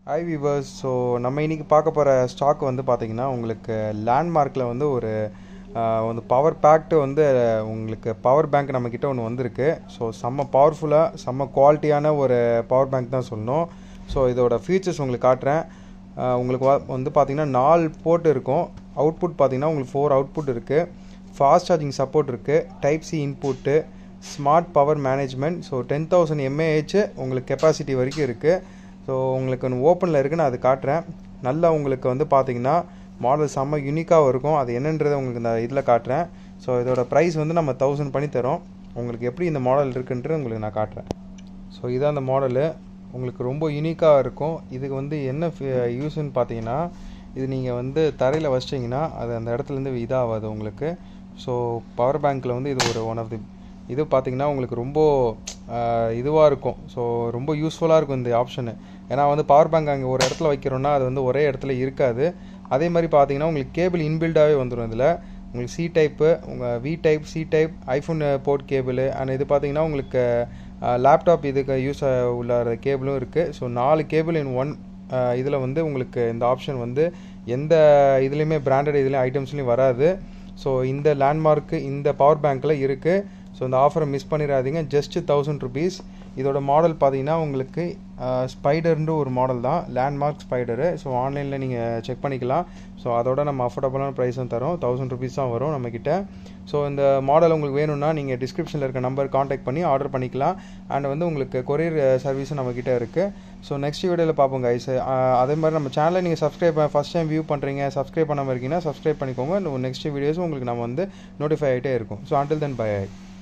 hi viewers so நம்ம இன்றைக்கி பார்க்க போகிற ஸ்டாக் வந்து பார்த்திங்கன்னா உங்களுக்கு லேண்ட்மார்க்கில் வந்து ஒரு ஆஹ், வந்து பவர் பேக்டு வந்து உங்களுக்கு பவர் பேங்க் நம்மக்கிட்ட ஒன்று வந்திருக்கு ஸோ செம்ம பவர்ஃபுல்லாக செம்ம குவாலிட்டியான ஒரு பவர் பேங்க் தான் சொல்லணும் ஸோ இதோட ஃபீச்சர்ஸ் உங்களுக்கு காட்டுறேன் ஆஹ், உங்களுக்கு வ- வந்து பார்த்திங்கன்னா நாலு போர்ட் இருக்கும் அவுட்புட் பார்த்திங்கன்னா உங்களுக்கு ஃபோர் அவுட்புட் இருக்குது ஃபாஸ்ட் சார்ஜிங் சப்போர்ட் இருக்குது type C input smart power management so ten thousand M A H உங்களுக்கு கெப்பாசிட்டி வரைக்கும் இருக்குது ஸோ உங்களுக்கு ஒன்று ஓப்பனில் இருக்குது நான் அது காட்டுறேன் நல்லா உங்களுக்கு வந்து பார்த்தீங்கன்னா மாடல் செம்ம யூனிக்காகவும் இருக்கும் அது என்னன்றதை உங்களுக்கு இந்த இதில் காட்டுறேன் ஸோ இதோட ப்ரைஸ் வந்து நம்ம தௌசண்ட் பண்ணி தரோம் உங்களுக்கு எப்படி இந்த மாடல் இருக்குன்றது உங்களுக்கு நான் காட்டுறேன் ஸோ இதான் அந்த மாடலு உங்களுக்கு ரொம்ப யூனிக்காக இருக்கும் இதுக்கு வந்து என்ன யூஸ்ன்னு பார்த்தீங்கன்னா இது நீங்கள் வந்து தரையில் வச்சிட்டிங்கன்னா அது அந்த இடத்துலேருந்து இதாகாது உங்களுக்கு ஸோ பவர் பேங்க்கில் வந்து இது ஒரு ஒன் ஆஃப் தி இது பார்த்தீங்கன்னா உங்களுக்கு ரொம்ப இதுவாக இருக்கும் ஸோ ரொம்ப யூஸ்ஃபுல்லாக இருக்கும் இந்த ஆப்ஷனு ஏன்னா வந்து பவர் பேங்க் அங்கே ஒரு இடத்துல வைக்கிறோன்னா அது வந்து ஒரே இடத்துல இருக்காது அதே மாதிரி பார்த்தீங்கன்னா உங்களுக்கு கேபிள் இன்பில்டாகவே வந்துடும் இதில் உங்களுக்கு சி டைப்பு உங்கள் V type C type iPhone port cable and இது பார்த்தீங்கன்னா உங்களுக்கு லேப்டாப் இதுக்கு யூஸ் உள்ள கேபிளும் இருக்குது ஸோ நாலு கேபிள் இன் ஒன் இதில் வந்து உங்களுக்கு இந்த ஆப்ஷன் வந்து எந்த இதுலேயுமே பிராண்டட் இதுலேயும் ஐட்டம்ஸ்லையும் வராது ஸோ இந்த லேண்ட்மார்க்கு இந்த பவர் பேங்க்கில் இருக்குது ஸோ இந்த ஆஃபரை மிஸ் பண்ணிடாதீங்க ஜஸ்ட் தௌசண்ட் ருபீஸ் இதோட மாடல் பார்த்தீங்கன்னா உங்களுக்கு ஸ்பைடர்ன்ற ஒரு மாடல் தான் லேண்ட்மார்க் ஸ்பைடரு ஸோ ஆன்லைனில் நீங்கள் செக் பண்ணிக்கலாம் ஸோ அதோட நம்ம அஃபோர்டபுளான ப்ரைஸும் தரோம் தௌசண்ட் ருபீஸ் தான் வரும் நம்மக்கிட்ட ஸோ இந்த மாடல் உங்களுக்கு வேணும்னா நீங்கள் டிஸ்கிரிப்ஷனில் இருக்க நம்பர் காண்டாக்ட் பண்ணி ஆர்டர் பண்ணிக்கலாம் அண்ட் வந்து உங்களுக்கு கொரியர் சர்வீஸும் நம்மக்கிட்ட இருக்குது ஸோ நெக்ஸ்ட் வீடியோவில் பார்ப்போம் கைஸ் அதே மாதிரி நம்ம சேனலை நீங்கள் சப்ஸ்கிரைப் ஃபஸ்ட் டைம் வியூ பண்ணுறீங்க சப்ஸ்கிரைப் பண்ணாமல் இருக்கீங்கன்னா சப்ஸ்கிரைப் பண்ணிக்கோங்க நெக்ஸ்ட் வீடியோஸும் உங்களுக்கு நம்ம வந்து நோட்டிஃபை ஆகிட்டே இருக்கும் ஸோ அண்டில் தென் பை